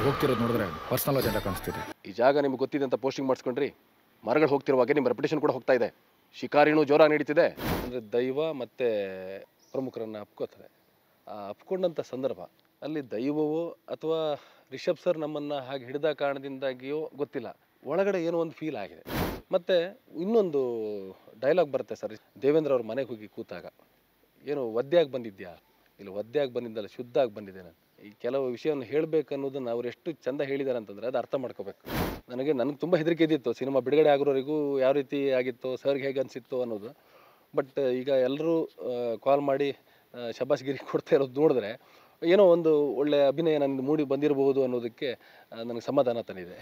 ಹೋಗ್ತಿರೋದು ನೋಡಿದ್ರೆ personal agenda ಕಾಣಿಸ್ತಿದೆ ಈ ಜಾಗ ನಿಮ್ಗೆ ಗೊತ್ತಿದೆ ಅಂತ ಪೋಸ್ಟಿಂಗ್ ಮಾಡಿಸ್ಕೊಂಡ್ರಿ ಮರಗಳು ಹೋಗ್ತಿರುವಾಗೆ ನಿಮ್ಮ ರೆಪ್ಯುಟೇಷನ್ ಕೂಡ ಹೋಗ್ತಾ ಇದೆ ಶಿಕಾರಿನೂ ಜೋರಾಗಿ ನಡೀತಿದೆ ಅಂದರೆ ದೈವ ಮತ್ತು ಪ್ರಮುಖರನ್ನು ಅಪ್ಕೋತಾರೆ ಆ ಅಪ್ಕೊಂಡಂಥ ಸಂದರ್ಭ ಅಲ್ಲಿ ದೈವವೋ ಅಥವಾ ರಿಷಬ್ ಸರ್ ನಮ್ಮನ್ನು ಹಾಗೆ ಹಿಡಿದ ಕಾರಣದಿಂದಾಗಿಯೋ ಗೊತ್ತಿಲ್ಲ ಒಳಗಡೆ ಏನೋ ಒಂದು ಫೀಲ್ ಆಗಿದೆ ಮತ್ತು ಇನ್ನೊಂದು ಡೈಲಾಗ್ ಬರುತ್ತೆ ಸರ್ ದೇವೇಂದ್ರ ಅವ್ರ ಮನೆಗೆ ಹೋಗಿ ಕೂತಾಗ ಏನು ಒದ್ದೆಯಾಗಿ ಬಂದಿದ್ಯಾ ಇಲ್ಲ ಒದ್ದೆಯಾಗಿ ಬಂದಿದ್ದಲ್ಲ ಶುದ್ಧ ಆಗಿ ಬಂದಿದ್ದೆ ನಾನು ಈ ಕೆಲವು ವಿಷಯವನ್ನು ಹೇಳಬೇಕು ಅನ್ನೋದನ್ನು ಅವ್ರು ಎಷ್ಟು ಚಂದ ಹೇಳಿದ್ದಾರೆ ಅಂತಂದರೆ ಅದು ಅರ್ಥ ಮಾಡ್ಕೋಬೇಕು ನನಗೆ ನನಗೆ ತುಂಬ ಹೆದರಿಕೆ ಇದ್ದಿತ್ತು ಸಿನಿಮಾ ಬಿಡುಗಡೆ ಆಗೋವರೆಗೂ ಯಾವ ರೀತಿ ಆಗಿತ್ತು ಸರ್ಗೆ ಹೇಗೆ ಅನಿಸಿತ್ತು ಅನ್ನೋದು ಬಟ್ ಈಗ ಎಲ್ಲರೂ ಕಾಲ್ ಮಾಡಿ ಆ, ಶಬಾಷ್ಗಿರಿ ಕೊಡ್ತಾ ಇರೋದು ನೋಡಿದ್ರೆ ಏನೋ ಒಂದು ಒಳ್ಳೆಯ ಅಭಿನಯ ನನಗೆ ಮೂಡಿ ಬಂದಿರಬಹುದು ಅನ್ನೋದಕ್ಕೆ ಆ, ನನಗೆ ಸಮಾಧಾನ ತಂದಿದೆ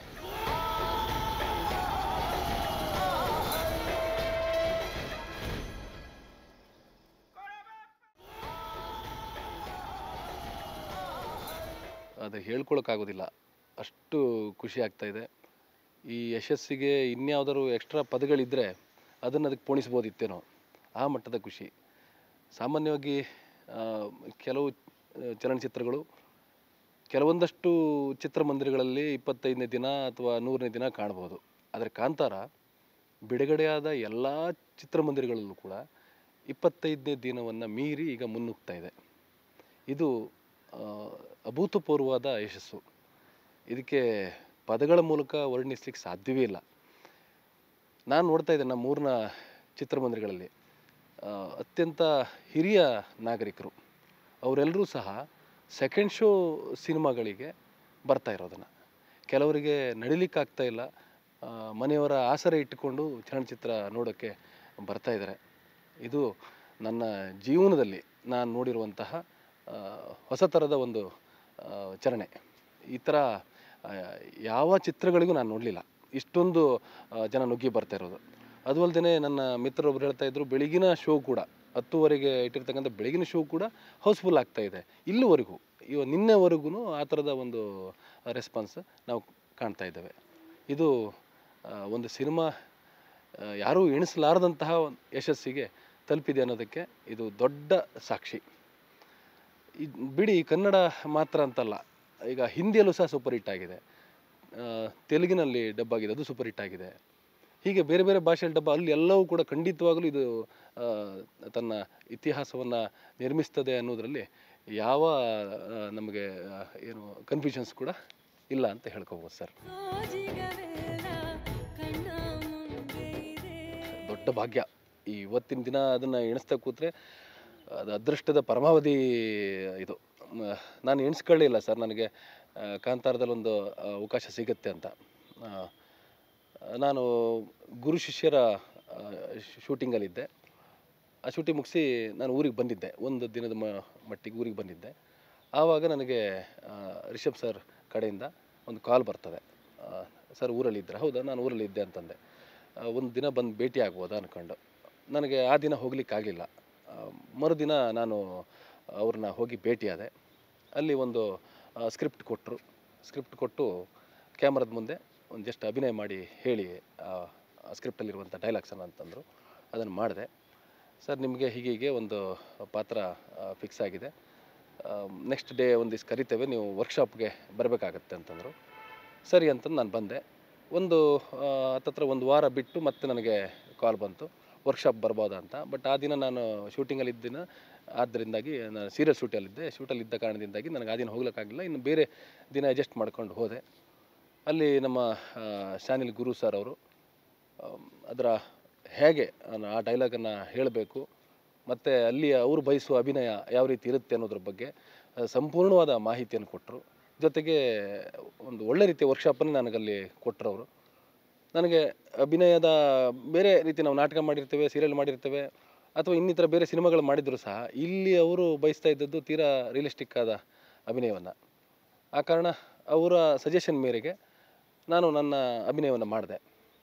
ಅದು ಹೇಳ್ಕೊಳಕ್ಕಾಗೋದಿಲ್ಲ ಅಷ್ಟು ಖುಷಿ ಆಗ್ತಾ ಇದೆ ಈ ಯಶಸ್ಸಿಗೆ ಇನ್ಯಾವುದಾದ್ರು ಎಕ್ಸ್ಟ್ರಾ ಪದಗಳಿದ್ದರೆ ಅದನ್ನು ಅದಕ್ಕೆ ಪೋಣಿಸ್ಬೋದಿತ್ತೇನೋ ಆ ಮಟ್ಟದ ಖುಷಿ ಸಾಮಾನ್ಯವಾಗಿ ಆ, ಕೆಲವು ಆ, ಚಲನಚಿತ್ರಗಳು ಕೆಲವೊಂದಷ್ಟು ಚಿತ್ರಮಂದಿರಗಳಲ್ಲಿ ಇಪ್ಪತ್ತೈದನೇ ದಿನ ಅಥವಾ ನೂರನೇ ದಿನ ಕಾಣ್ಬೋದು ಆದರೆ ಕಾಂತಾರ ಬಿಡುಗಡೆಯಾದ ಎಲ್ಲ ಚಿತ್ರಮಂದಿರಗಳಲ್ಲೂ ಕೂಡ ಇಪ್ಪತ್ತೈದನೇ ದಿನವನ್ನು ಮೀರಿ ಈಗ ಮುನ್ನುಗ್ತಾ ಇದೆ ಇದು ಆ, ಅಭೂತಪೂರ್ವವಾದ ಯಶಸ್ಸು ಇದಕ್ಕೆ ಪದಗಳ ಮೂಲಕ ವರ್ಣಿಸ್ಲಿಕ್ಕೆ ಸಾಧ್ಯವೇ ಇಲ್ಲ ನಾನು ನೋಡ್ತಾ ಇದ್ದೆ ನಮ್ಮ ಊರಿನ ಚಿತ್ರಮಂದಿರಗಳಲ್ಲಿ ಆ, ಅತ್ಯಂತ ಹಿರಿಯ ನಾಗರಿಕರು ಅವರೆಲ್ಲರೂ ಸಹ ಸೆಕೆಂಡ್ ಶೋ ಸಿನಿಮಾಗಳಿಗೆ ಬರ್ತಾ ಇರೋದನ್ನು ಕೆಲವರಿಗೆ ನಡಿಲಿಕ್ಕಾಗ್ತಾ ಇಲ್ಲ ಆ, ಮನೆಯವರ ಆಸರೆ ಇಟ್ಟುಕೊಂಡು ಚಲನಚಿತ್ರ ನೋಡೋಕ್ಕೆ ಬರ್ತಾ ಇದ್ದಾರೆ ಇದು ನನ್ನ ಜೀವನದಲ್ಲಿ ನಾನು ನೋಡಿರುವಂತಹ ಆ, ಹೊಸ ಥರದ ಒಂದು ಆ, ಚಲನೆ ಈ ಥರ ಆ, ಯಾವ ಚಿತ್ರಗಳಿಗೂ ನಾನು ನೋಡಲಿಲ್ಲ ಇಷ್ಟೊಂದು ಆ, ಜನ ನುಗ್ಗಿ ಬರ್ತಾ ಇರೋದು ಅದು ಅಲ್ಲದೆ ನನ್ನ ಮಿತ್ರರೊಬ್ರು ಹೇಳ್ತಾ ಇದ್ರು ಬೆಳಗಿನ ಶೋ ಕೂಡ ಹತ್ತುವರೆಗೆ ಇಟ್ಟಿರ್ತಕ್ಕಂಥ ಬೆಳಗಿನ ಶೋ ಕೂಡ ಹೌಸ್ಫುಲ್ ಆಗ್ತಾ ಇದೆ ಇಲ್ಲಿವರೆಗೂ ಇವ ನಿನ್ನೆವರೆಗೂ ಆ ಥರದ ಒಂದು ರೆಸ್ಪಾನ್ಸ್ ನಾವು ಕಾಣ್ತಾ ಇದ್ದೇವೆ ಇದು ಆ, ಒಂದು ಸಿನಿಮಾ ಆ, ಯಾರೂ ಎಣಿಸಲಾರದಂತಹ ಒಂದು ಯಶಸ್ಸಿಗೆ ತಲುಪಿದೆ ಅನ್ನೋದಕ್ಕೆ ಇದು ದೊಡ್ಡ ಸಾಕ್ಷಿ ಈ ಬಿಡಿ ಕನ್ನಡ ಮಾತ್ರ ಅಂತಲ್ಲ ಈಗ ಹಿಂದಿಯಲ್ಲೂ ಸಹ ಸೂಪರ್ ಹಿಟ್ ಆಗಿದೆ ಆ, ತೆಲುಗಿನಲ್ಲಿ ಡಬ್ ಆಗಿದೆ ಅದು ಸೂಪರ್ ಹಿಟ್ ಆಗಿದೆ ಹೀಗೆ ಬೇರೆ ಬೇರೆ ಭಾಷೆಯಲ್ಲಿ ಡಬ್ಬ ಅಲ್ಲಿ ಎಲ್ಲವೂ ಕೂಡ ಖಂಡಿತವಾಗಲೂ ಇದು ಆ, ತನ್ನ ಇತಿಹಾಸವನ್ನು ನಿರ್ಮಿಸ್ತದೆ ಅನ್ನೋದರಲ್ಲಿ ಯಾವ ಆ, ನಮಗೆ ಆ, ಏನು ಕನ್ಫ್ಯೂಷನ್ಸ್ ಕೂಡ ಇಲ್ಲ ಅಂತ ಹೇಳ್ಕೋಬೋದು ಸರ್ ಸೋಜಿಗವೆಲ್ಲ ಕಣ್ಣ ಮುಂದೆ ಇದೆ ದೊಡ್ಡ ಭಾಗ್ಯ ಈ ಇವತ್ತಿನ ದಿನ ಅದನ್ನು ಎಣಿಸ್ತಾ ಕೂತ್ರೆ ಅದು ಅದೃಷ್ಟದ ಪರಮಾವಧಿ ಇದು ಮ- ನಾನು ಎಣಿಸ್ಕೊಳ್ಳಿಲ್ಲ ಸರ್ ನನಗೆ ಆ, ಕಾಂತಾರದಲ್ಲಿ ಒಂದು ಆ, ಅವಕಾಶ ಸಿಗುತ್ತೆ ಅಂತ ಆ, ನಾನು ಗುರು ಶಿಷ್ಯರ ಶೂಟಿಂಗಲ್ಲಿದ್ದೆ ಆ ಶೂಟಿಂಗ್ ಮುಗಿಸಿ ನಾನು ಊರಿಗೆ ಬಂದಿದ್ದೆ ಒಂದು ದಿನದ ಮ ಮಟ್ಟಿಗೆ ಊರಿಗೆ ಬಂದಿದ್ದೆ ಆವಾಗ ನನಗೆ ಆ, ರಿಷಬ್ ಸರ್ ಕಡೆಯಿಂದ ಒಂದು ಕಾಲ್ ಬರ್ತದೆ ಆ, ಸರ್ ಊರಲ್ಲಿದ್ದರೆ ಹೌದಾ ನಾನು ಊರಲ್ಲಿದ್ದೆ ಅಂತಂದೆ ಆ, ಒಂದು ದಿನ ಬಂದು ಭೇಟಿ ಆಗ್ಬೋದಾ ಅಂದ್ಕೊಂಡು ನನಗೆ ಆ ದಿನ ಹೋಗ್ಲಿಕ್ಕಾಗಲಿಲ್ಲ ಆ, ಮರುದಿನ ನಾನು ಅವ್ರನ್ನ ಹೋಗಿ ಭೇಟಿಯಾದೆ ಅಲ್ಲಿ ಒಂದು ಸ್ಕ್ರಿಪ್ಟ್ ಕೊಟ್ಟರು ಸ್ಕ್ರಿಪ್ಟ್ ಕೊಟ್ಟು ಕ್ಯಾಮ್ರದ ಮುಂದೆ ಒಂದು ಜಸ್ಟ್ ಅಭಿನಯ ಮಾಡಿ ಹೇಳಿ ಆ ಸ್ಕ್ರಿಪ್ಟಲ್ಲಿರುವಂಥ ಡೈಲಾಗ್ಸನ್ನು ಅಂತಂದರು ಅದನ್ನು ಮಾಡಿದೆ ಸರ್ ನಿಮಗೆ ಹೀಗೆ ಹೀಗೆ ಒಂದು ಪಾತ್ರ ಫಿಕ್ಸ್ ಆಗಿದೆ ನೆಕ್ಸ್ಟ್ ಡೇ ಒಂದಿವ್ಸ ಕರಿತೇವೆ ನೀವು ವರ್ಕ್ಶಾಪ್ಗೆ ಬರಬೇಕಾಗತ್ತೆ ಅಂತಂದರು ಸರಿ ಅಂತಂದು ನಾನು ಬಂದೆ ಒಂದು ಆ, ಹತ್ತತ್ರ ಒಂದು ವಾರ ಬಿಟ್ಟು ಮತ್ತೆ ನನಗೆ ಕಾಲ್ ಬಂತು ವರ್ಕ್ಶಾಪ್ ಬರ್ಬೋದಾ ಅಂತ ಬಟ್ ಆ ದಿನ ನಾನು ಶೂಟಿಂಗಲ್ಲಿ ಇದ್ದ ದಿನ ಆದ್ದರಿಂದಾಗಿ ನಾನು ಸೀರಿಯಲ್ ಶೂಟಲ್ಲಿದ್ದೆ ಶೂಟಲ್ಲಿ ಇದ್ದ ಕಾರಣದಿಂದಾಗಿ ನನಗೆ ಆ ದಿನ ಹೋಗ್ಲಿಕ್ಕಾಗಲಿಲ್ಲ ಇನ್ನು ಬೇರೆ ದಿನ ಅಡ್ಜಸ್ಟ್ ಮಾಡ್ಕೊಂಡು ಹೋದೆ ಅಲ್ಲಿ ನಮ್ಮ ಆ, ಶಾನಿಲ್ ಗುರು ಸರ್ ಅವರು ಆಮ್, ಅದರ ಹೇಗೆ ನಾನು ಆ ಡೈಲಾಗನ್ನು ಹೇಳಬೇಕು ಮತ್ತು ಅಲ್ಲಿ ಅವರು ಬಯಸುವ ಅಭಿನಯ ಯಾವ ರೀತಿ ಇರುತ್ತೆ ಅನ್ನೋದ್ರ ಬಗ್ಗೆ ಆ, ಸಂಪೂರ್ಣವಾದ ಮಾಹಿತಿಯನ್ನು ಕೊಟ್ಟರು ಜೊತೆಗೆ ಒಂದು ಒಳ್ಳೆ ರೀತಿಯ ವರ್ಕ್ಶಾಪನ್ನು ನನಗಲ್ಲಿ ಕೊಟ್ಟರು ಅವರು ನನಗೆ ಅಭಿನಯದ ಬೇರೆ ರೀತಿ ನಾವು ನಾಟಕ ಮಾಡಿರ್ತೇವೆ ಸೀರಿಯಲ್ ಮಾಡಿರ್ತೇವೆ ಅಥವಾ ಇನ್ನಿತರ ಬೇರೆ ಸಿನಿಮಾಗಳು ಮಾಡಿದ್ರು ಸಹ ಇಲ್ಲಿ ಅವರು ಬಯಸ್ತಾ ಇದ್ದದ್ದು ತೀರಾ ರಿಯಲಿಸ್ಟಿಕ್ ಆದ ಅಭಿನಯವನ್ನು ಆ ಕಾರಣ ಅವರ ಸಜೆಷನ್ ಮೇರೆಗೆ ನಾನು ನನ್ನ ಅಭಿನಯವನ್ನು ಮಾಡಿದೆ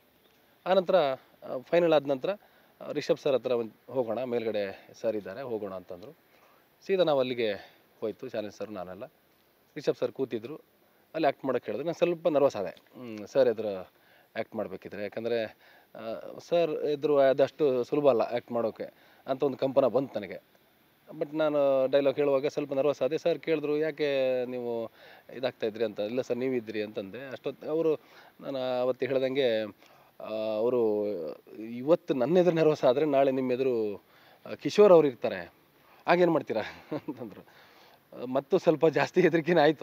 ಆನಂತರ ಫೈನಲ್ ಆದ ನಂತರ ಆ, ರಿಷಬ್ ಸರ್ ಹತ್ರ ಒಂದು ಹೋಗೋಣ ಮೇಲ್ಗಡೆ ಸರ್ ಇದ್ದಾರೆ ಹೋಗೋಣ ಅಂತಂದರು ಸೀದಾ ನಾವು ಅಲ್ಲಿಗೆ ಹೋಯ್ತು ಚಾಲೆಂಜ್ ಸರ್ ನಾನೆಲ್ಲ ರಿಷಬ್ ಸರ್ ಕೂತಿದ್ರು ಅಲ್ಲಿ ಆ್ಯಕ್ಟ್ ಮಾಡೋಕ್ಕೆ ಹೇಳಿದ್ರು ನಾನು ಸ್ವಲ್ಪ ನರ್ವಸ್ ಆದೆ ಸರ್ ಎದುರು ಆ್ಯಕ್ಟ್ ಮಾಡಬೇಕಿದ್ರೆ ಯಾಕಂದರೆ ಸರ್ ಎದುರು ಅದಷ್ಟು ಸುಲಭ ಅಲ್ಲ ಆ್ಯಕ್ಟ್ ಮಾಡೋಕ್ಕೆ ಅಂತ ಒಂದು ಕಂಪನ ಬಂತು ನನಗೆ ಬಟ್ ನಾನು ಡೈಲಾಗ್ ಹೇಳುವಾಗ ಸ್ವಲ್ಪ ನರ್ವಸ್ ಆದೆ ಸರ್ ಕೇಳಿದ್ರು ಯಾಕೆ ನೀವು ಇದಾಗ್ತಾ ಇದ್ರಿ ಅಂತ ಇಲ್ಲ ಸರ್ ನೀವು ಇದ್ರಿ ಅಂತಂದೆ ಅಷ್ಟೊತ್ತು ಅವರು ನಾನು ಅವತ್ತು ಹೇಳ್ದಂಗೆ ಅವರು ಇವತ್ತು ನನ್ನ ಎದುರು ನರ್ವಸ್ ಆದರೆ ನಾಳೆ ನಿಮ್ಮ ಎದುರು ಆ, ಕಿಶೋರ್ ಅವ್ರು ಇರ್ತಾರೆ ಆಗೇನು ಮಾಡ್ತೀರಾ ಅಂತಂದರು ಮತ್ತು ಸ್ವಲ್ಪ ಜಾಸ್ತಿ ಹೆದರಿಕೆನೇ ಆಯಿತು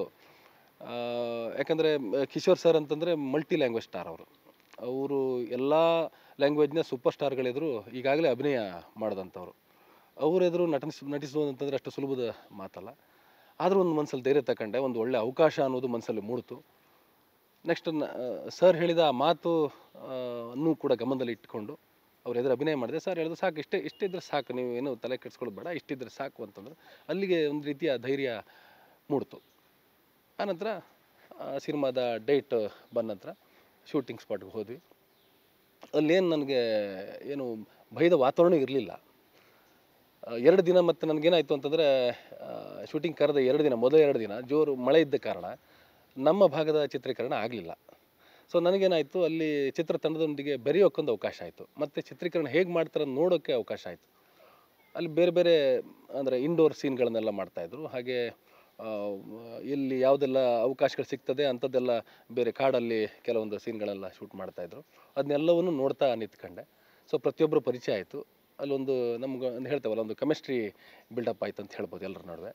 ಯಾಕಂದರೆ ಕಿಶೋರ್ ಸರ್ ಅಂತಂದರೆ ಮಲ್ಟಿ ಲ್ಯಾಂಗ್ವೇಜ್ ಸ್ಟಾರ್ ಅವರು ಅವರು ಎಲ್ಲ ಲ್ಯಾಂಗ್ವೇಜ್ನ ಸೂಪರ್ ಸ್ಟಾರ್ಗಳೆದುರು ಈಗಾಗಲೇ ಅಭಿನಯ ಮಾಡಿದಂಥವ್ರು ಅವ್ರ ಎದುರು ನಟಿಸ್ ನಟಿಸೋದು ಅಂತಂದರೆ ಅಷ್ಟು ಸುಲಭದ ಮಾತಲ್ಲ ಆದರೂ ಒಂದು ಮನಸ್ಸಲ್ಲಿ ಧೈರ್ಯ ತಗೊಂಡೆ ಒಂದು ಒಳ್ಳೆ ಅವಕಾಶ ಅನ್ನೋದು ಮನಸ್ಸಲ್ಲಿ ಮೂಡಿತು ನೆಕ್ಸ್ಟ್ ಸರ್ ಹೇಳಿದ ಆ ಮಾತು ಆ, ಅನ್ನು ಕೂಡ ಗಮನದಲ್ಲಿ ಇಟ್ಕೊಂಡು ಅವ್ರ ಎದುರು ಅಭಿನಯ ಮಾಡಿದೆ ಸರ್ ಹೇಳಿದ್ರು ಸಾಕು ಇಷ್ಟೇ ಇಷ್ಟಿದ್ರೆ ಸಾಕು ನೀವು ಏನು ತಲೆ ಕೆಡಿಸ್ಕೊಳ್ಳೋದು ಬೇಡ ಇಷ್ಟಿದ್ರೆ ಸಾಕು ಅಂತಂದ್ರೆ ಅಲ್ಲಿಗೆ ಒಂದು ರೀತಿಯ ಧೈರ್ಯ ಮೂಡ್ತು ಆನಂತರ ಸಿನಿಮಾದ ಡೇಟ್ ಬಂದ ನಂತರ ಶೂಟಿಂಗ್ ಸ್ಪಾಟ್ಗೆ ಹೋದ್ವಿ ಅಲ್ಲೇನು ನನಗೆ ಏನು ಭಯದ ವಾತಾವರಣ ಇರಲಿಲ್ಲ ಎರಡು ದಿನ ಮತ್ತು ನನಗೇನಾಯಿತು ಅಂತಂದರೆ ಶೂಟಿಂಗ್ ಕರೆದ ಎರಡು ದಿನ ಮೊದಲ ಎರಡು ದಿನ ಜೋರು ಮಳೆ ಇದ್ದ ಕಾರಣ ನಮ್ಮ ಭಾಗದ ಚಿತ್ರೀಕರಣ ಆಗಲಿಲ್ಲ ಸೊ ನನಗೇನಾಯಿತು ಅಲ್ಲಿ ಚಿತ್ರತಂಡದೊಂದಿಗೆ ಬೆರೆಯೋಕ್ಕೊಂದು ಅವಕಾಶ ಆಯಿತು ಮತ್ತು ಚಿತ್ರೀಕರಣ ಹೇಗೆ ಮಾಡ್ತಾರೆ ಅಂತ ನೋಡೋಕ್ಕೆ ಅವಕಾಶ ಆಯಿತು ಅಲ್ಲಿ ಬೇರೆ ಬೇರೆ ಅಂದರೆ ಇಂಡೋರ್ ಸೀನ್ಗಳನ್ನೆಲ್ಲ ಮಾಡ್ತಾಯಿದ್ರು ಹಾಗೆ ಆ, ಎಲ್ಲಿ ಯಾವುದೆಲ್ಲ ಅವಕಾಶಗಳು ಸಿಗ್ತದೆ ಅಂಥದ್ದೆಲ್ಲ ಬೇರೆ ಕಾಡಲ್ಲಿ ಕೆಲವೊಂದು ಸೀನ್ಗಳೆಲ್ಲ ಶೂಟ್ ಮಾಡ್ತಾಯಿದ್ರು ಅದನ್ನೆಲ್ಲವನ್ನು ನೋಡ್ತಾ ನಿಂತ್ಕೊಂಡೆ ಸೊ ಪ್ರತಿಯೊಬ್ಬರು ಪರಿಚಯ ಆಯಿತು ಅಲ್ಲೊಂದು ನಮ್ಗೆ ಒಂದು ಹೇಳ್ತೇವಲ್ಲ ಒಂದು ಕೆಮಿಸ್ಟ್ರಿ ಬಿಲ್ಡಪ್ ಆಯ್ತು ಅಂತ ಹೇಳ್ಬೋದು ಎಲ್ಲರ ನಡುವೆ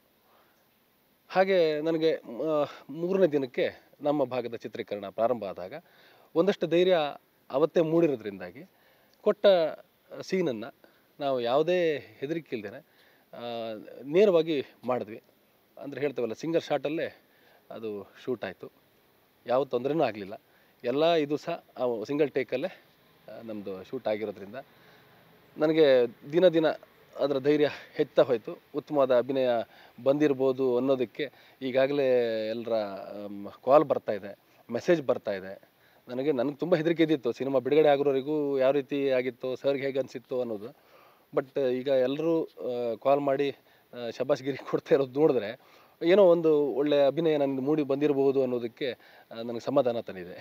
ಹಾಗೆ ನನಗೆ ಆ, ಮೂರನೇ ದಿನಕ್ಕೆ ನಮ್ಮ ಭಾಗದ ಚಿತ್ರೀಕರಣ ಪ್ರಾರಂಭ ಆದಾಗ ಒಂದಷ್ಟು ಧೈರ್ಯ ಅವತ್ತೇ ಮೂಡಿರೋದ್ರಿಂದಾಗಿ ಕೊಟ್ಟ ಸೀನನ್ನು ನಾವು ಯಾವುದೇ ಹೆದರಿಕೆ ಇಲ್ದೇನೆ ಆ, ನೇರವಾಗಿ ಮಾಡಿದ್ವಿ ಅಂದರೆ ಹೇಳ್ತೇವಲ್ಲ ಸಿಂಗಲ್ ಶಾಟಲ್ಲೇ ಅದು ಶೂಟ್ ಆಯಿತು ಯಾವ ತೊಂದರೆನೂ ಆಗಲಿಲ್ಲ ಎಲ್ಲ ಇದು ಸಹ ಸಿಂಗಲ್ ಟೇಕಲ್ಲೇ ನಮ್ಮದು ಶೂಟ್ ಆಗಿರೋದ್ರಿಂದ ನನಗೆ ದಿನ ದಿನ ಅದರ ಧೈರ್ಯ ಹೆಚ್ಚುತ್ತಾ ಹೋಯಿತು ಉತ್ತಮವಾದ ಅಭಿನಯ ಬಂದಿರ್ಬೋದು ಅನ್ನೋದಕ್ಕೆ ಈಗಾಗಲೇ ಎಲ್ಲರ ಕಾಲ್ ಬರ್ತಾ ಇದೆ ಮೆಸೇಜ್ ಬರ್ತಾ ಇದೆ ನನಗೆ ನನಗೆ ತುಂಬ ಹೆದರಿಕೆ ಇದ್ದಿತ್ತು ಸಿನಿಮಾ ಬಿಡುಗಡೆ ಆಗೋವರೆಗೂ ಯಾವ ರೀತಿ ಆಗಿತ್ತು ಸರ್ಗೆ ಹೇಗೆ ಅನಿಸಿತ್ತು ಅನ್ನೋದು ಬಟ್ ಈಗ ಎಲ್ಲರೂ ಕಾಲ್ ಮಾಡಿ ಆ, ಶಬಾಷ್ಗಿರಿ ಕೊಡ್ತಾ ಇರೋದು ನೋಡಿದ್ರೆ ಏನೋ ಒಂದು ಒಳ್ಳೆ ಅಭಿನಯ ನನಗೆ ಮೂಡಿ ಬಂದಿರಬಹುದು ಅನ್ನೋದಕ್ಕೆ ಆ, ನನಗೆ ಸಮಾಧಾನ ತಂದಿದೆ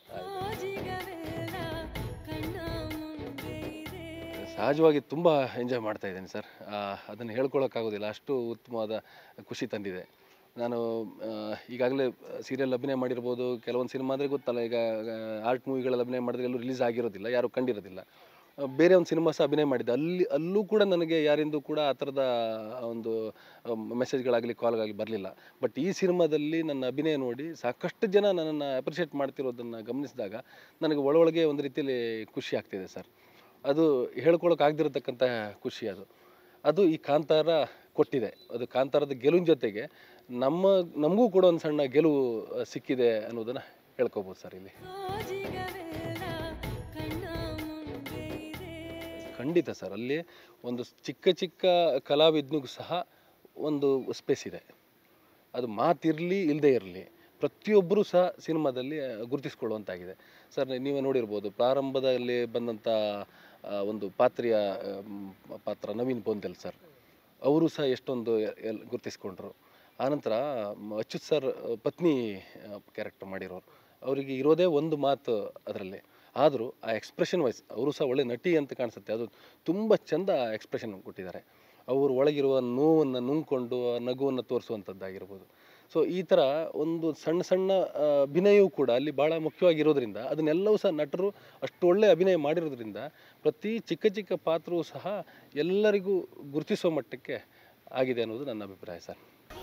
ಸೋಜಿಗವೆಲ್ಲ ಕಣ್ಣ ಮುಂದೆ ಇದೆ ಸಹಜವಾಗಿ ತುಂಬ ಎಂಜಾಯ್ ಮಾಡ್ತಾ ಇದ್ದೀನಿ ಸರ್ ಅದನ್ನು ಹೇಳ್ಕೊಳಕ್ಕಾಗೋದಿಲ್ಲ ಅಷ್ಟು ಉತ್ತಮವಾದ ಖುಷಿ ತಂದಿದೆ ನಾನು ಈಗಾಗಲೇ ಸೀರಿಯಲ್ ಅಭಿನಯ ಮಾಡಿರ್ಬೋದು ಕೆಲವೊಂದು ಸಿನಿಮಾ ಅಂದರೆ ಗೊತ್ತಲ್ಲ ಈಗ ಆರ್ಟ್ ಮೂವಿಗಳಲ್ಲಿ ಅಭಿನಯ ಮಾಡಿದ್ರೆ ಎಲ್ಲೂ ರಿಲೀಸ್ ಆಗಿರೋದಿಲ್ಲ ಯಾರು ಕಂಡಿರೋದಿಲ್ಲ ಆ, ಬೇರೆ ಒಂದು ಸಿನಿಮಾ ಸಹ ಅಭಿನಯ ಮಾಡಿದ್ದೆ ಅಲ್ಲಿ ಅಲ್ಲೂ ಕೂಡ ನನಗೆ ಯಾರಿಂದೂ ಕೂಡ ಆ ಥರದ ಒಂದು ಮೆಸೇಜ್ಗಳಾಗಲಿ ಕಾಲ್ಗಾಗಲಿ ಬರಲಿಲ್ಲ ಬಟ್ ಈ ಸಿನಿಮಾದಲ್ಲಿ ನನ್ನ ಅಭಿನಯ ನೋಡಿ ಸಾಕಷ್ಟು ಜನ ನನ್ನನ್ನು ಅಪ್ರಿಷಿಯೇಟ್ ಮಾಡ್ತಿರೋದನ್ನು ಗಮನಿಸಿದಾಗ ನನಗೆ ಒಳೊಳಗೆ ಒಂದು ರೀತಿಯಲ್ಲಿ ಖುಷಿ ಆಗ್ತಿದೆ ಸರ್ ಅದು ಹೇಳ್ಕೊಳಕ್ಕೆ ಆಗದಿರತಕ್ಕಂಥ ಖುಷಿ ಅದು ಅದು ಈ ಕಾಂತಾರ ಕೊಟ್ಟಿದೆ ಅದು ಕಾಂತಾರದ ಗೆಲುವಿನ ಜೊತೆಗೆ ನಮ್ಮ ನಮಗೂ ಕೂಡ ಒಂದು ಸಣ್ಣ ಗೆಲುವು ಆ, ಸಿಕ್ಕಿದೆ ಅನ್ನೋದನ್ನು ಹೇಳ್ಕೊಬೋದು ಸರ್ ಇಲ್ಲಿ ಸೋಜಿಗವೆಲ್ಲ ಕಣ್ಣ ಮುಂದೆ ಇದೆ ಖಂಡಿತ ಸರ್ ಅಲ್ಲಿ ಒಂದು ಚಿಕ್ಕ ಚಿಕ್ಕ ಕಲಾವಿದನಿಗೂ ಸಹ ಒಂದು ಸ್ಪೇಸ್ ಇದೆ ಅದು ಮಾತಿರಲಿ ಇಲ್ಲದೆ ಇರಲಿ ಪ್ರತಿಯೊಬ್ಬರೂ ಸಹ ಸಿನಿಮಾದಲ್ಲಿ ಗುರುತಿಸ್ಕೊಳ್ಳುವಂತಾಗಿದೆ ಸರ್ ನೀವೇ ನೋಡಿರ್ಬೋದು ಪ್ರಾರಂಭದಲ್ಲಿ ಬಂದಂಥ ಆ, ಒಂದು ಪಾತ್ರೆಯ ಆಮ್, ಪಾತ್ರ ನವೀನ್ ಬೋಂದೆಲ್ ಸರ್ ಅವರು ಸಹ ಎಷ್ಟೊಂದು ಎಲ್ ಗುರುತಿಸ್ಕೊಂಡ್ರು ಆನಂತರ ಮ್, ಅಚ್ಯುತ್ ಸರ್ ಪತ್ನಿ ಕ್ಯಾರೆಕ್ಟರ್ ಮಾಡಿರೋರು ಅವರಿಗೆ ಇರೋದೇ ಒಂದು ಮಾತು ಅದರಲ್ಲಿ ಆದರೂ ಆ ಎಕ್ಸ್ಪ್ರೆಷನ್ ವೈಸ್ ಅವರು ಸಹ ಒಳ್ಳೆ ನಟಿ ಅಂತ ಕಾಣಿಸುತ್ತೆ ಅದು ತುಂಬ ಚೆಂದ ಎಕ್ಸ್ಪ್ರೆಷನ್ ಕೊಟ್ಟಿದ್ದಾರೆ ಅವರು ಒಳಗಿರುವ ನೋವನ್ನು ನುಂಗ್ಕೊಂಡು ಆ ನಗುವನ್ನು ತೋರಿಸುವಂಥದ್ದಾಗಿರ್ಬೋದು ಸೊ ಈ ಥರ ಒಂದು ಸಣ್ಣ ಸಣ್ಣ ಆ, ಅಭಿನಯವೂ ಕೂಡ ಅಲ್ಲಿ ಭಾಳ ಮುಖ್ಯವಾಗಿರೋದ್ರಿಂದ ಅದನ್ನೆಲ್ಲವೂ ಸಹ ನಟರು ಅಷ್ಟು ಒಳ್ಳೆ ಅಭಿನಯ ಮಾಡಿರೋದ್ರಿಂದ ಪ್ರತಿ ಚಿಕ್ಕ ಚಿಕ್ಕ ಪಾತ್ರವೂ ಸಹ ಎಲ್ಲರಿಗೂ ಗುರುತಿಸುವ ಮಟ್ಟಕ್ಕೆ ಆಗಿದೆ ಅನ್ನೋದು ನನ್ನ ಅಭಿಪ್ರಾಯ ಸರ್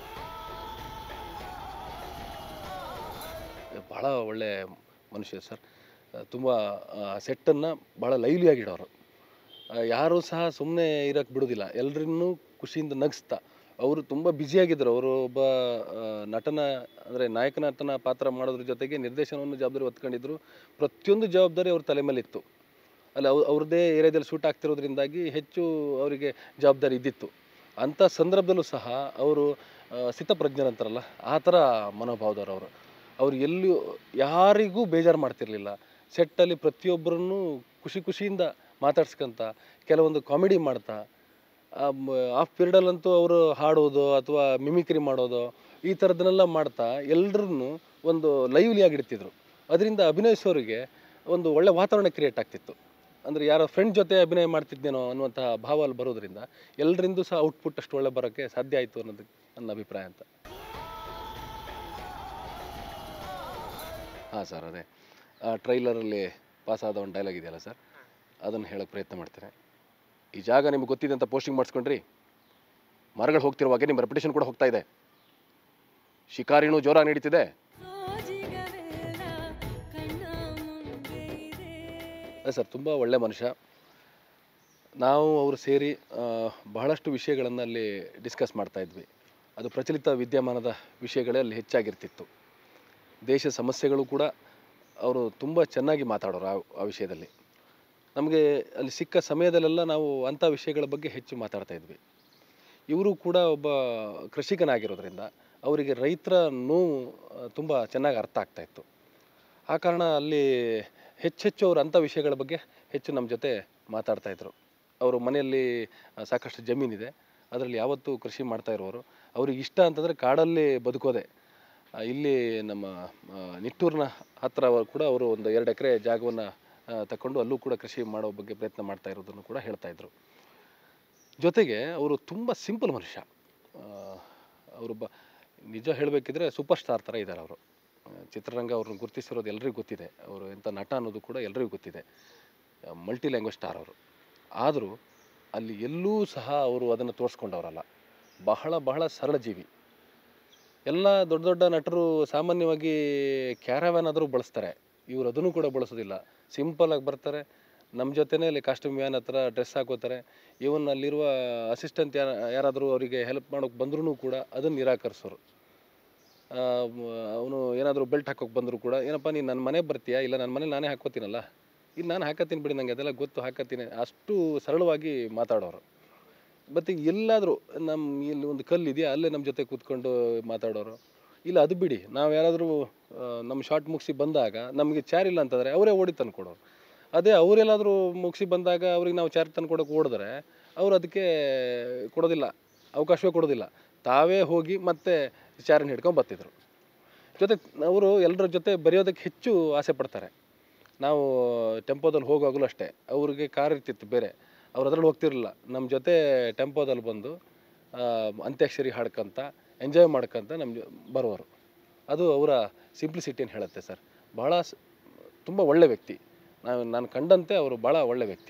ಭಾಳ ಒಳ್ಳೆ ಮನುಷ್ಯ ಸರ್ ತುಂಬ ಸೆಟ್ಟನ್ನು ಭಾಳ ಲೈವ್ಲಿಯಾಗಿಡೋರು ಯಾರೂ ಸಹ ಸುಮ್ಮನೆ ಇರೋಕ್ಕೆ ಬಿಡೋದಿಲ್ಲ ಎಲ್ಲರನ್ನೂ ಖುಷಿಯಿಂದ ನಗಿಸ್ತಾ ಅವರು ತುಂಬ ಬ್ಯುಸಿಯಾಗಿದ್ದರು ಅವರು ಒಬ್ಬ ಆ, ನಟನ ಅಂದರೆ ನಾಯಕ ನಟನ ಪಾತ್ರ ಮಾಡೋದ್ರ ಜೊತೆಗೆ ನಿರ್ದೇಶನವನ್ನು ಜವಾಬ್ದಾರಿ ಹೊತ್ಕೊಂಡಿದ್ರು ಪ್ರತಿಯೊಂದು ಜವಾಬ್ದಾರಿ ಅವ್ರ ತಲೆ ಮೇಲೆ ಇತ್ತು ಅಲ್ಲಿ ಅವ್ರ ಅವ್ರದ್ದೇ ಏರಿಯಾದಲ್ಲಿ ಶೂಟ್ ಆಗ್ತಿರೋದ್ರಿಂದಾಗಿ ಹೆಚ್ಚು ಅವರಿಗೆ ಜವಾಬ್ದಾರಿ ಇದ್ದಿತ್ತು ಅಂಥ ಸಂದರ್ಭದಲ್ಲೂ ಸಹ ಅವರು ಸ್ಥಿತಪ್ರಜ್ಞರಂತಾರಲ್ಲ ಆ ಥರ ಮನೋಭಾವದವ್ರು ಅವರು ಅವ್ರು ಎಲ್ಲೂ ಯಾರಿಗೂ ಬೇಜಾರು ಮಾಡ್ತಿರ್ಲಿಲ್ಲ ಸೆಟ್ಟಲ್ಲಿ ಪ್ರತಿಯೊಬ್ಬರನ್ನು ಖುಷಿ ಖುಷಿಯಿಂದ ಮಾತಾಡ್ಸ್ಕೊಂತ ಕೆಲವೊಂದು ಕಾಮಿಡಿ ಮಾಡ್ತಾ ಆಫ್ ಪೀರಿಯಡಲ್ಲಂತೂ ಅವರು ಹಾಡೋದು ಅಥವಾ ಮಿಮಿಕ್ರಿ ಮಾಡೋದು ಈ ಥರದನ್ನೆಲ್ಲ ಮಾಡ್ತಾ ಎಲ್ಲರನ್ನು ಒಂದು ಲೈವ್ಲಿ ಆಗಿಡ್ತಿದ್ರು ಅದರಿಂದ ಅಭಿನಯಿಸೋರಿಗೆ ಒಂದು ಒಳ್ಳೆ ವಾತಾವರಣ ಕ್ರಿಯೇಟ್ ಆಗ್ತಿತ್ತು ಅಂದರೆ ಯಾರೋ ಫ್ರೆಂಡ್ ಜೊತೆ ಅಭಿನಯ ಮಾಡ್ತಿದ್ದೇನೋ ಅನ್ನುವಂತಹ ಭಾವ ಅಲ್ಲಿ ಬರೋದ್ರಿಂದ ಎಲ್ಲರಿಂದೂ ಸಹ ಔಟ್ಪುಟ್ ಅಷ್ಟು ಒಳ್ಳೆ ಬರೋಕ್ಕೆ ಸಾಧ್ಯ ಆಯಿತು ಅನ್ನೋದು ನನ್ನ ಅಭಿಪ್ರಾಯ ಅಂತ ಹಾಂ ಸರ್ ಅದೇ ಆ ಟ್ರೈಲರಲ್ಲಿ ಪಾಸ್ ಆದ ಒಂದು ಡೈಲಾಗ್ ಇದೆಯಲ್ಲ ಸರ್ ಅದನ್ನು ಹೇಳೋಕ್ಕೆ ಪ್ರಯತ್ನ ಮಾಡ್ತೇನೆ ಈ ಜಾಗ ನಿಮ್ಗೆ ಗೊತ್ತಿದೆ ಅಂತ ಪೋಸ್ಟಿಂಗ್ ಮಾಡಿಸ್ಕೊಂಡ್ರಿ ಮರಗಳು ಹೋಗ್ತಿರುವಾಗೆ ನಿಮ್ಮ ರೆಪ್ಯುಟೇಷನ್ ಕೂಡ ಹೋಗ್ತಾ ಇದೆ ಶಿಕಾರಿನೂ ಜೋರಾಗಿ ನಡೀತಿದೆ ಸೋಜಿಗವೆಲ್ಲ ಕಣ್ಣ ಮುಂದೆ ಇದೆ ಅದೇ ಸರ್ ತುಂಬ ಒಳ್ಳೆ ಮನುಷ್ಯ ನಾವು ಅವರು ಸೇರಿ ಆ, ಬಹಳಷ್ಟು ವಿಷಯಗಳನ್ನು ಅಲ್ಲಿ ಡಿಸ್ಕಸ್ ಮಾಡ್ತಾ ಇದ್ವಿ ಅದು ಪ್ರಚಲಿತ ವಿದ್ಯಮಾನದ ವಿಷಯಗಳೇ ಅಲ್ಲಿ ಹೆಚ್ಚಾಗಿರ್ತಿತ್ತು ದೇಶ ಸಮಸ್ಯೆಗಳು ಕೂಡ ಅವರು ತುಂಬ ಚೆನ್ನಾಗಿ ಮಾತಾಡೋರು ಆ ಆ ವಿಷಯದಲ್ಲಿ ನಮಗೆ ಅಲ್ಲಿ ಸಿಕ್ಕ ಸಮಯದಲ್ಲೆಲ್ಲ ನಾವು ಅಂಥ ವಿಷಯಗಳ ಬಗ್ಗೆ ಹೆಚ್ಚು ಮಾತಾಡ್ತಾ ಇದ್ವಿ ಇವರು ಕೂಡ ಒಬ್ಬ ಕೃಷಿಕನಾಗಿರೋದ್ರಿಂದ ಅವರಿಗೆ ರೈತರ ನೋವು ತುಂಬ ಚೆನ್ನಾಗಿ ಅರ್ಥ ಆಗ್ತಾ ಇತ್ತು ಆ ಕಾರಣ ಅಲ್ಲಿ ಹೆಚ್ಚೆಚ್ಚು ಅವರು ಅಂಥ ವಿಷಯಗಳ ಬಗ್ಗೆ ಹೆಚ್ಚು ನಮ್ಮ ಜೊತೆ ಮಾತಾಡ್ತಾ ಇದ್ರು ಅವರು ಮನೆಯಲ್ಲಿ ಆ, ಸಾಕಷ್ಟು ಜಮೀನಿದೆ ಅದರಲ್ಲಿ ಯಾವತ್ತೂ ಕೃಷಿ ಮಾಡ್ತಾ ಇರೋರು ಅವ್ರಿಗೆ ಇಷ್ಟ ಅಂತಂದರೆ ಕಾಡಲ್ಲಿ ಬದುಕೋದೆ ಆ, ಇಲ್ಲಿ ನಮ್ಮ ಆ, ನಿಟ್ಟೂರಿನ ಹತ್ತಿರ ಅವರು ಕೂಡ ಅವರು ಒಂದು ಎರಡು ಎಕರೆ ಜಾಗವನ್ನು ತಗೊಂಡು ಅಲ್ಲೂ ಕೂಡ ಕೃಷಿ ಮಾಡೋ ಬಗ್ಗೆ ಪ್ರಯತ್ನ ಮಾಡ್ತಾ ಇರೋದನ್ನು ಕೂಡ ಹೇಳ್ತಾ ಇದ್ರು ಜೊತೆಗೆ ಅವರು ತುಂಬ ಸಿಂಪಲ್ ಮನುಷ್ಯ ಅವರು ಬ ನಿಜ ಹೇಳಬೇಕಿದ್ರೆ ಸೂಪರ್ ಸ್ಟಾರ್ ಥರ ಇದ್ದಾರೆ ಅವರು ಚಿತ್ರರಂಗ ಅವ್ರನ್ನ ಗುರುತಿಸಿರೋದು ಎಲ್ರಿಗೂ ಗೊತ್ತಿದೆ ಅವರು ಎಂಥ ನಟ ಅನ್ನೋದು ಕೂಡ ಎಲ್ರಿಗೂ ಗೊತ್ತಿದೆ ಮಲ್ಟಿ ಲ್ಯಾಂಗ್ವೇಜ್ ಸ್ಟಾರ್ ಅವರು ಆದರೂ ಅಲ್ಲಿ ಎಲ್ಲೂ ಸಹ ಅವರು ಅದನ್ನು ತೋರಿಸ್ಕೊಂಡವರಲ್ಲ ಬಹಳ ಬಹಳ ಸರಳ ಜೀವಿ ಎಲ್ಲ ದೊಡ್ಡ ದೊಡ್ಡ ನಟರು ಸಾಮಾನ್ಯವಾಗಿ ಕ್ಯಾರವ್ಯಾನ್ ಆದರೂ ಬಳಸ್ತಾರೆ ಇವರು ಅದನ್ನು ಕೂಡ ಬಳಸೋದಿಲ್ಲ ಸಿಂಪಲಾಗಿ ಬರ್ತಾರೆ ನಮ್ಮ ಜೊತೆನೇ ಅಲ್ಲಿ ಕಾಸ್ಟ್ಯೂಮ್ ವ್ಯಾನ್ ಹತ್ರ ಡ್ರೆಸ್ ಹಾಕೋತಾರೆ ಇವನ್ ಅಲ್ಲಿರುವ ಅಸಿಸ್ಟೆಂಟ್ ಯಾರ ಯಾರಾದರೂ ಅವರಿಗೆ ಹೆಲ್ಪ್ ಮಾಡೋಕೆ ಬಂದ್ರೂ ಕೂಡ ಅದನ್ನು ನಿರಾಕರಿಸೋರು ಅವನು ಏನಾದರೂ ಬೆಲ್ಟ್ ಹಾಕೋಕೆ ಬಂದರೂ ಕೂಡ ಏನಪ್ಪ ನೀನು ನನ್ನ ಮನೆಗೆ ಬರ್ತೀಯಾ ಇಲ್ಲ ನನ್ನ ಮನೇಲಿ ನಾನೇ ಹಾಕೋತೀನಲ್ಲ ಇಲ್ಲಿ ನಾನು ಹಾಕತ್ತೀನಿ ಬಿಡಿ ನನಗೆ ಅದೆಲ್ಲ ಗೊತ್ತು ಹಾಕತ್ತೀನಿ ಅಷ್ಟು ಸರಳವಾಗಿ ಮಾತಾಡೋರು ಮತ್ತು ಎಲ್ಲಾದರೂ ನಮ್ಮ ಇಲ್ಲಿ ಒಂದು ಕಲ್ಲು ಇದೆಯಾ ಅಲ್ಲೇ ನಮ್ಮ ಜೊತೆ ಕೂತ್ಕೊಂಡು ಮಾತಾಡೋರು ಇಲ್ಲ ಅದು ಬಿಡಿ ನಾವು ಯಾರಾದರೂ ನಮ್ಮ ಶಾರ್ಟ್ ಮುಗಿಸಿ ಬಂದಾಗ ನಮಗೆ ಚಾರ್ ಇಲ್ಲ ಅಂತಂದರೆ ಅವರೇ ಓಡಿ ತಂದು ಕೊಡೋರು ಅದೇ ಅವರೆಲ್ಲಾದರೂ ಮುಗಿಸಿ ಬಂದಾಗ ಅವ್ರಿಗೆ ನಾವು ಚಾರ್ ತಂದು ಕೊಡೋಕೆ ಓಡಿದ್ರೆ ಅವ್ರು ಅದಕ್ಕೆ ಕೊಡೋದಿಲ್ಲ ಅವಕಾಶವೇ ಕೊಡೋದಿಲ್ಲ ತಾವೇ ಹೋಗಿ ಮತ್ತೆ ಚಾರನ್ನ ಹಿಡ್ಕೊಂಡು ಬರ್ತಿದ್ರು ಜೊತೆ ಅವರು ಎಲ್ಲರ ಜೊತೆ ಬರೆಯೋದಕ್ಕೆ ಹೆಚ್ಚು ಆಸೆ ಪಡ್ತಾರೆ ನಾವು ಟೆಂಪೋದಲ್ಲಿ ಹೋಗುವಾಗಲೂ ಅಷ್ಟೇ ಅವ್ರಿಗೆ ಕಾರ್ ಇರ್ತಿತ್ತು ಬೇರೆ ಅವ್ರು ಅದ್ರಲ್ಲಿ ಹೋಗ್ತಿರಲಿಲ್ಲ ನಮ್ಮ ಜೊತೆ ಟೆಂಪೋದಲ್ಲಿ ಬಂದು ಆ, ಅಂತ್ಯಾಕ್ಷರಿ ಹಾಡ್ಕೊಂತ ಎಂಜಾಯ್ ಮಾಡ್ಕೊಂತ ನಮ್ಮ ಜೊ- ಬರೋರು ಅದು ಅವರ ಸಿಂಪ್ಲಿಸಿಟಿಯನ್ನು ಹೇಳುತ್ತೆ ಸರ್ ಭಾಳ ತುಂಬ ಒಳ್ಳೆ ವ್ಯಕ್ತಿ ನಾವು ನಾನು ಕಂಡಂತೆ ಅವರು ಭಾಳ ಒಳ್ಳೆ ವ್ಯಕ್ತಿ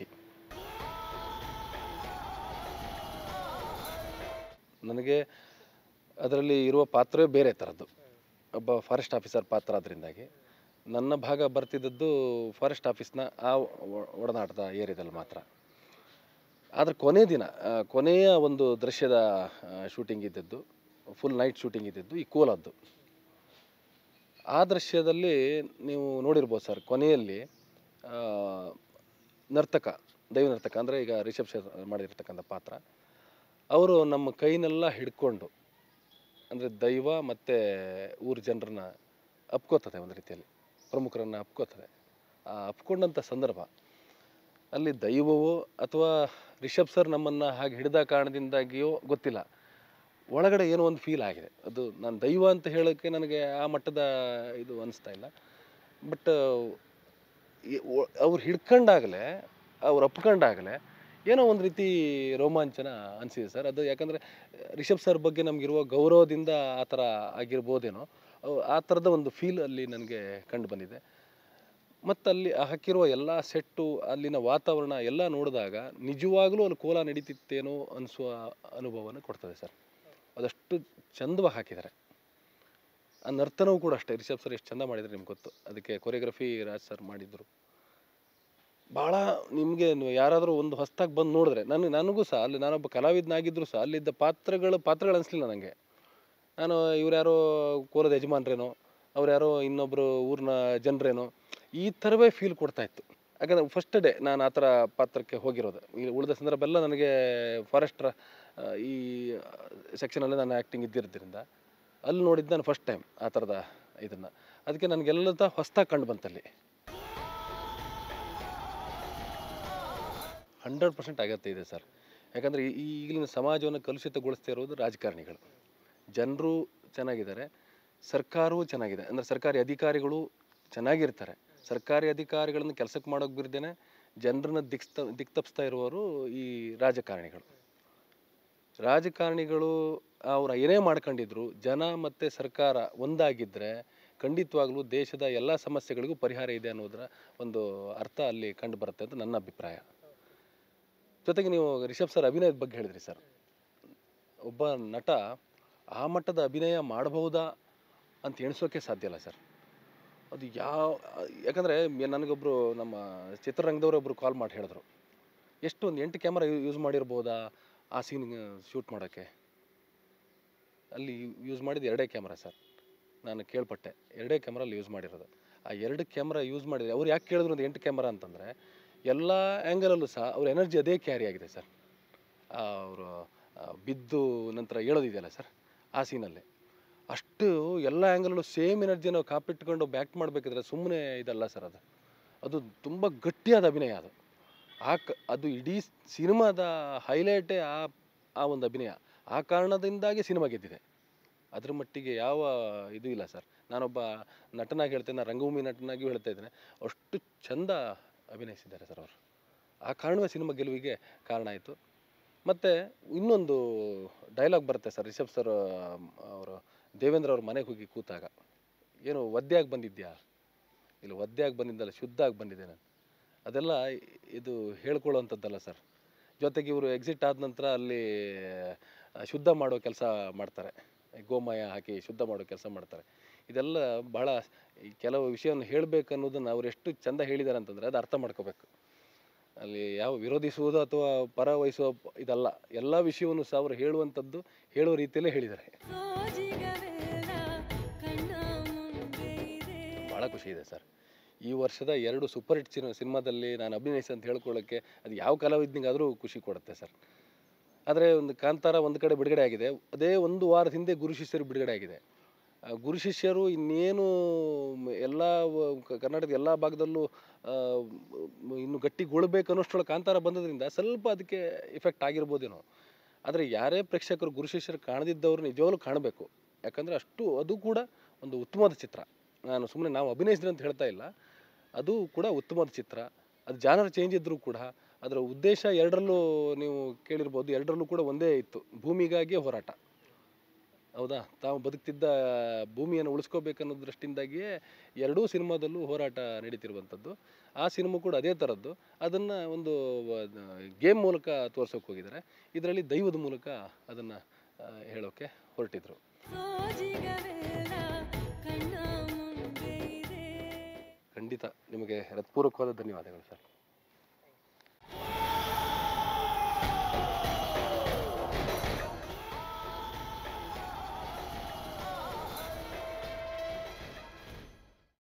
ನನಗೆ ಅದರಲ್ಲಿ ಇರುವ ಪಾತ್ರವೇ ಬೇರೆ ಥರದ್ದು ಒಬ್ಬ ಫಾರೆಸ್ಟ್ ಆಫೀಸರ್ ಪಾತ್ರ ಅದರಿಂದಾಗಿ ನನ್ನ ಭಾಗ ಬರ್ತಿದ್ದದ್ದು ಫಾರೆಸ್ಟ್ ಆಫೀಸ್ನ ಆ ಒ- ಒಡನಾಟದ ಏರಿಯಾದಲ್ಲಿ ಮಾತ್ರ ಆದರೆ ಕೊನೆ ದಿನ ಆ, ಕೊನೆಯ ಒಂದು ದೃಶ್ಯದ ಶೂಟಿಂಗ್ ಇದ್ದದ್ದು ಫುಲ್ ನೈಟ್ ಶೂಟಿಂಗ್ ಇದ್ದಿದ್ದು ಈ ಕೋಲದ್ದು ಆ ದೃಶ್ಯದಲ್ಲಿ ನೀವು ನೋಡಿರ್ಬೋದು ಸರ್ ಕೊನೆಯಲ್ಲಿ ಆ, ನರ್ತಕ ದೈವ ನರ್ತಕ ಅಂದರೆ ಈಗ ರಿಷಬ್ ಶರ್ ಮಾಡಿರ್ತಕ್ಕಂಥ ಪಾತ್ರ ಅವರು ನಮ್ಮ ಕೈನೆಲ್ಲ ಹಿಡ್ಕೊಂಡು ಅಂದರೆ ದೈವ ಮತ್ತು ಊರ ಜನರನ್ನ ಅಪ್ಕೋತದೆ ಒಂದು ರೀತಿಯಲ್ಲಿ ಪ್ರಮುಖರನ್ನು ಅಪ್ಕೋತದೆ ಆ ಅಪ್ಕೊಂಡಂಥ ಸಂದರ್ಭ ಅಲ್ಲಿ ದೈವವೋ ಅಥವಾ ರಿಷಬ್ ಸರ್ ನಮ್ಮನ್ನು ಹಾಗೆ ಹಿಡಿದ ಕಾರಣದಿಂದಾಗಿಯೋ ಗೊತ್ತಿಲ್ಲ ಒಳಗಡೆ ಏನೋ ಒಂದು ಫೀಲ್ ಆಗಿದೆ ಅದು ನಾನು ದೈವ ಅಂತ ಹೇಳೋಕ್ಕೆ ನನಗೆ ಆ ಮಟ್ಟದ ಇದು ಅನಿಸ್ತಾ ಇಲ್ಲ ಬಟ್ ಅವ್ರು ಹಿಡ್ಕೊಂಡಾಗಲೇ ಅವ್ರು ಅಪ್ಕೊಂಡಾಗಲೇ ಏನೋ ಒಂದು ರೀತಿ ರೋಮಾಂಚನ ಅನಿಸಿದೆ ಸರ್ ಅದು ಯಾಕಂದರೆ ರಿಷಬ್ ಸರ್ ಬಗ್ಗೆ ನಮಗಿರುವ ಗೌರವದಿಂದ ಆ ಥರ ಆಗಿರ್ಬೋದೇನೋ ಅವ್- ಆ ಥರದ ಒಂದು ಫೀಲ್ ಅಲ್ಲಿ ನನಗೆ ಕಂಡು ಬಂದಿದೆ ಮತ್ತು ಅಲ್ಲಿ ಹಾಕಿರುವ ಎಲ್ಲ ಸೆಟ್ಟು ಅಲ್ಲಿನ ವಾತಾವರಣ ಎಲ್ಲ ನೋಡಿದಾಗ ನಿಜವಾಗ್ಲೂ ಅಲ್ಲಿ ಕೋಲ ನಡೀತಿತ್ತೇನೋ ಅನಿಸುವ ಅನುಭವನ ಕೊಡ್ತದೆ ಸರ್ ಅದಷ್ಟು ಚಂದವಾಗಿ ಹಾಕಿದ್ದಾರೆ ಆ ನರ್ತನವೂ ಕೂಡ ಅಷ್ಟೇ ರಿಷಬ್ ಸರ್ ಎಷ್ಟು ಚಂದ ಮಾಡಿದ್ದಾರೆ ನಿಮ್ಗೆ ಗೊತ್ತು ಅದಕ್ಕೆ ಕೊರಿಯೋಗ್ರಫಿ ರಾಜ್ ಸರ್ ಮಾಡಿದರು ಭಾಳ ನಿಮಗೆ ಯಾರಾದರೂ ಒಂದು ಹೊಸ್ದಾಗಿ ಬಂದು ನೋಡಿದ್ರೆ ನನಗೆ ನನಗೂ ಸಹ ಅಲ್ಲಿ ನಾನೊಬ್ಬ ಕಲಾವಿದನಾಗಿದ್ದರೂ ಸಹ ಅಲ್ಲಿದ್ದ ಪಾತ್ರಗಳು ಪಾತ್ರಗಳು ಅನಿಸ್ಲಿಲ್ಲ ನನಗೆ ನಾನು ಇವ್ರ್ಯಾರೋ ಕೋಲದ ಯಜಮಾನ್ರೇನೋ ಅವ್ರು ಯಾರೋ ಇನ್ನೊಬ್ಬರು ಊರಿನ ಜನರೇನೋ ಈ ಥರವೇ ಫೀಲ್ ಕೊಡ್ತಾ ಇತ್ತು ಯಾಕಂದರೆ ಫಸ್ಟ್ ಡೇ ನಾನು ಆ ಥರ ಪಾತ್ರಕ್ಕೆ ಹೋಗಿರೋದು ಈ ಉಳಿದ ಸಂದರ್ಭ ಎಲ್ಲ ನನಗೆ ಫಾರೆಸ್ಟ್ರ ಈ ಸೆಕ್ಷನಲ್ಲೇ ನಾನು ಆ್ಯಕ್ಟಿಂಗ್ ಇದ್ದಿರೋದ್ರಿಂದ ಅಲ್ಲಿ ನೋಡಿದ್ದು ನಾನು ಫಸ್ಟ್ ಟೈಮ್ ಆ ಥರದ ಇದನ್ನು ಅದಕ್ಕೆ ನನಗೆಲ್ಲದ ಹೊಸ್ದಾಗಿ ಕಂಡು ಬಂತಲ್ಲಿ ಹಂಡ್ರೆಡ್ ಪರ್ಸೆಂಟ್ ಅಗತ್ಯ ಇದೆ ಸರ್ ಯಾಕಂದರೆ ಈ ಈಗಿನ ಸಮಾಜವನ್ನು ಕಲುಷಿತಗೊಳಿಸ್ತಾ ಇರೋದು ರಾಜಕಾರಣಿಗಳು ಜನರು ಚೆನ್ನಾಗಿದ್ದಾರೆ ಸರ್ಕಾರವೂ ಚೆನ್ನಾಗಿದೆ ಅಂದರೆ ಸರ್ಕಾರಿ ಅಧಿಕಾರಿಗಳು ಚೆನ್ನಾಗಿರ್ತಾರೆ ಸರ್ಕಾರಿ ಅಧಿಕಾರಿಗಳನ್ನು ಕೆಲಸಕ್ಕೆ ಮಾಡೋಕೆ ಬಿರ್ದೇನೆ ಜನರನ್ನ ದಿಕ್ಸ್ತ ದಿಕ್ತಪ್ಸ್ತಾ ಇರುವವರು ಈ ರಾಜಕಾರಣಿಗಳು ರಾಜಕಾರಣಿಗಳು ಅವ್ರು ಏನೇ ಮಾಡ್ಕೊಂಡಿದ್ರು ಜನ ಮತ್ತು ಸರ್ಕಾರ ಒಂದಾಗಿದ್ದರೆ ಖಂಡಿತವಾಗ್ಲೂ ದೇಶದ ಎಲ್ಲ ಸಮಸ್ಯೆಗಳಿಗೂ ಪರಿಹಾರ ಇದೆ ಅನ್ನೋದರ ಒಂದು ಅರ್ಥ ಅಲ್ಲಿ ಕಂಡು ಬರುತ್ತೆ ಅಂತ ನನ್ನ ಅಭಿಪ್ರಾಯ ಜೊತೆಗೆ ನೀವು ರಿಷಬ್ ಸರ್ ಅಭಿನಯದ ಬಗ್ಗೆ ಹೇಳಿದ್ರಿ ಸರ್ ಒಬ್ಬ ನಟ ಆ ಮಟ್ಟದ ಅಭಿನಯ ಮಾಡಬಹುದಾ ಅಂತ ಎಣಿಸೋಕೆ ಸಾಧ್ಯ ಇಲ್ಲ ಸರ್ ಅದು ಯಾವ ಯಾಕಂದರೆ ನನಗೊಬ್ಬರು ನಮ್ಮ ಚಿತ್ರರಂಗದವರು ಒಬ್ಬರು ಕಾಲ್ ಮಾಡಿ ಹೇಳಿದ್ರು ಎಷ್ಟು ಒಂದು ಎಂಟು ಕ್ಯಾಮ್ರಾ ಯೂಸ್ ಮಾಡಿರ್ಬೋದಾ ಆ ಸೀನ್ ಶೂಟ್ ಮಾಡೋಕ್ಕೆ ಅಲ್ಲಿ ಯೂಸ್ ಮಾಡಿದ್ದು ಎರಡೇ ಕ್ಯಾಮ್ರಾ ಸರ್ ನಾನು ಕೇಳ್ಪಟ್ಟೆ ಎರಡೇ ಕ್ಯಾಮ್ರಲ್ಲಿ ಯೂಸ್ ಮಾಡಿರೋದು ಆ ಎರಡು ಕ್ಯಾಮ್ರಾ ಯೂಸ್ ಮಾಡಿದ್ರೆ ಅವ್ರು ಯಾಕೆ ಕೇಳಿದ್ರು ಒಂದು ಎಂಟು ಕ್ಯಾಮ್ರಾ ಅಂತಂದರೆ ಎಲ್ಲ ಆ್ಯಂಗಲಲ್ಲೂ ಸಹ ಅವ್ರ ಎನರ್ಜಿ ಅದೇ ಕ್ಯಾರಿ ಆಗಿದೆ ಸರ್ ಅವರು ಬಿದ್ದು ನಂತರ ಹೇಳೋದಿದೆಯಲ್ಲ ಸರ್ ಆ ಸೀನಲ್ಲಿ ಅಷ್ಟು ಎಲ್ಲ ಆ್ಯಂಗಲಲ್ಲೂ ಸೇಮ್ ಎನರ್ಜಿ ನಾವು ಕಾಪಿಟ್ಕೊಂಡು ಬ್ಯಾಕ್ ಮಾಡಬೇಕಿದ್ರೆ ಸುಮ್ಮನೆ ಇದಲ್ಲ ಸರ್ ಅದು ಅದು ತುಂಬ ಗಟ್ಟಿಯಾದ ಅಭಿನಯ ಅದು ಆ ಕ ಅದು ಇಡೀ ಸಿನಿಮಾದ ಹೈಲೈಟೇ ಆ ಆ ಒಂದು ಅಭಿನಯ ಆ ಕಾರಣದಿಂದಾಗಿ ಸಿನಿಮಾ ಗೆದ್ದಿದೆ ಅದ್ರ ಮಟ್ಟಿಗೆ ಯಾವ ಇದು ಇಲ್ಲ ಸರ್ ನಾನೊಬ್ಬ ನಟನಾಗಿ ಹೇಳ್ತೇನೆ ನಾನು ರಂಗಭೂಮಿ ನಟನಾಗಿಯೂ ಹೇಳ್ತಾ ಇದ್ದೇನೆ ಅಷ್ಟು ಚಂದ ಅಭಿನಯಿಸಿದ್ದಾರೆ ಸರ್ ಅವರು ಆ ಕಾರಣವೇ ಸಿನಿಮಾ ಗೆಲುವಿಗೆ ಕಾರಣ ಆಯಿತು ಮತ್ತು ಇನ್ನೊಂದು ಡೈಲಾಗ್ ಬರುತ್ತೆ ಸರ್ ರಿಷಬ್ ಸರ್ ಅವರು ದೇವೇಂದ್ರ ಅವ್ರ ಮನೆಗೆ ಹೋಗಿ ಕೂತಾಗ ಏನು ಒದ್ದೆಯಾಗಿ ಬಂದಿದ್ಯಾ ಇಲ್ಲ ಒದ್ದೆಯಾಗಿ ಬಂದಿದ್ದಲ್ಲ ಶುದ್ಧಾಗಿ ಬಂದಿದ್ದೆ ನಾನು ಅದೆಲ್ಲ ಇದು ಹೇಳ್ಕೊಳ್ಳೋವಂಥದ್ದಲ್ಲ ಸರ್ ಜೊತೆಗೆ ಇವರು ಎಕ್ಸಿಟ್ ಆದ ನಂತರ ಅಲ್ಲಿ ಆ, ಶುದ್ಧ ಮಾಡೋ ಕೆಲಸ ಮಾಡ್ತಾರೆ ಗೋಮಯ ಹಾಕಿ ಶುದ್ಧ ಮಾಡೋ ಕೆಲಸ ಮಾಡ್ತಾರೆ ಇದೆಲ್ಲ ಭಾಳ ಈ ಕೆಲವು ವಿಷಯವನ್ನು ಹೇಳಬೇಕು ಅನ್ನೋದನ್ನು ಅವ್ರು ಎಷ್ಟು ಚಂದ ಹೇಳಿದ್ದಾರೆ ಅಂತಂದರೆ ಅದು ಅರ್ಥ ಮಾಡ್ಕೋಬೇಕು ಅಲ್ಲಿ ಯಾವ ವಿರೋಧಿಸುವುದು ಅಥವಾ ಪರ ವಹಿಸುವ ಪ- ಇದಲ್ಲ ಎಲ್ಲ ವಿಷಯವನ್ನು ಸಹ ಅವರು ಹೇಳುವಂಥದ್ದು ಹೇಳುವ ರೀತಿಯಲ್ಲೇ ಹೇಳಿದ್ದಾರೆ ಸೋಜಿಗವೆಲ್ಲ ಕಣ್ಣ ಮುಂದೆ ಇದೆ ಭಾಳ ಖುಷಿ ಇದೆ ಸರ್ ಈ ವರ್ಷದ ಎರಡು ಸೂಪರ್ ಹಿಟ್ ಸಿನಿಮಾ ಸಿನಿಮಾದಲ್ಲಿ ನಾನು ಅಭಿನಯಿಸಿ ಅಂತ ಹೇಳ್ಕೊಳ್ಳೋಕ್ಕೆ ಅದು ಯಾವ ಕಲಾವಿದನಿಗಾದರೂ ಖುಷಿ ಕೊಡುತ್ತೆ ಸರ್ ಆದರೆ ಒಂದು ಕಾಂತಾರ ಒಂದು ಕಡೆ ಬಿಡುಗಡೆ ಆಗಿದೆ ಅದೇ ಒಂದು ವಾರದ ಹಿಂದೆ ಗುರು ಶಿಷ್ಯರು ಬಿಡುಗಡೆ ಆಗಿದೆ ಆ ಗುರು ಶಿಷ್ಯರು ಇನ್ನೇನು ಎಲ್ಲ ಕರ್ನಾಟಕದ ಎಲ್ಲ ಭಾಗದಲ್ಲೂ ಆ, ಮ್, ಇನ್ನು ಗಟ್ಟಿಗೊಳ್ಬೇಕು ಅನ್ನೋಷ್ಟರೊಳಗೆ ಕಾಂತಾರ ಬಂದದ್ರಿಂದ ಸ್ವಲ್ಪ ಅದಕ್ಕೆ ಇಫೆಕ್ಟ್ ಆಗಿರ್ಬೋದೇನೋ ಆದರೆ ಯಾರೇ ಪ್ರೇಕ್ಷಕರು ಗುರು ಶಿಷ್ಯರು ಕಾಣದಿದ್ದವರು ನಿಜವಾಗ್ಲೂ ಕಾಣಬೇಕು ಯಾಕಂದರೆ ಅಷ್ಟು ಅದು ಕೂಡ ಒಂದು ಉತ್ತಮವಾದ ಚಿತ್ರ ನಾನು ಸುಮ್ಮನೆ ನಾವು ಅಭಿನಯಿಸಿದ್ರೆ ಅಂತ ಹೇಳ್ತಾ ಇಲ್ಲ ಅದು ಕೂಡ ಉತ್ತಮವಾದ ಚಿತ್ರ ಅದು ಜಾನರ್ ಚೇಂಜ್ ಇದ್ದರೂ ಕೂಡ ಅದರ ಉದ್ದೇಶ ಎರಡರಲ್ಲೂ ನೀವು ಕೇಳಿರ್ಬೋದು ಎರಡರಲ್ಲೂ ಕೂಡ ಒಂದೇ ಇತ್ತು ಭೂಮಿಗಾಗಿ ಹೋರಾಟ ಹೌದಾ ತಾವು ಬದುಕ್ತಿದ್ದ ಭೂಮಿಯನ್ನು ಉಳಿಸ್ಕೋಬೇಕನ್ನೋ ದೃಷ್ಟಿಯಿಂದಾಗಿಯೇ ಎರಡೂ ಸಿನಿಮಾದಲ್ಲೂ ಹೋರಾಟ ನಡೀತಿರುವಂಥದ್ದು ಆ ಸಿನಿಮಾ ಕೂಡ ಅದೇ ಥರದ್ದು ಅದನ್ನು ಒಂದು ಗೇಮ್ ಮೂಲಕ ತೋರ್ಸೋಕೆ ಹೋಗಿದ್ದಾರೆ ಇದರಲ್ಲಿ ದೈವದ ಮೂಲಕ ಅದನ್ನು ಹೇಳೋಕ್ಕೆ ಹೊರಟಿದ್ರು ಸೋಜಿಗವೆಲ್ಲ ಕಣ್ಣ ಮುಂದೆ ಇದೆ ಖಂಡಿತ ನಿಮಗೆ ಹೃತ್ಪೂರ್ವಕವಾದ ಧನ್ಯವಾದಗಳು ಸರ್